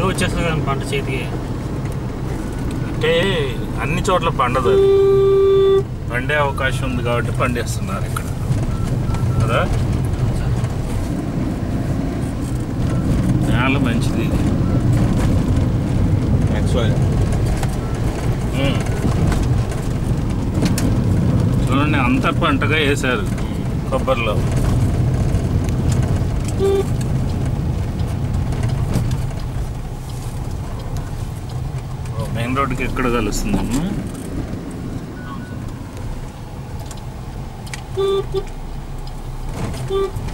త్వరగా వచ్చేస్తుంది కదా పంట చేతికి అంటే అన్ని చోట్ల పండదు అది పండే అవకాశం ఉంది కాబట్టి పండిస్తున్నారు ఇక్కడ కదా నేల మంచిది ఇది యాక్చువల్ ఉమ్. చూడండి అంత పంటగా వేశారు కొబ్బరిలో మెయిన్ రోడ్కి ఎక్కడ కలుస్తుందమ్మా అవును సార్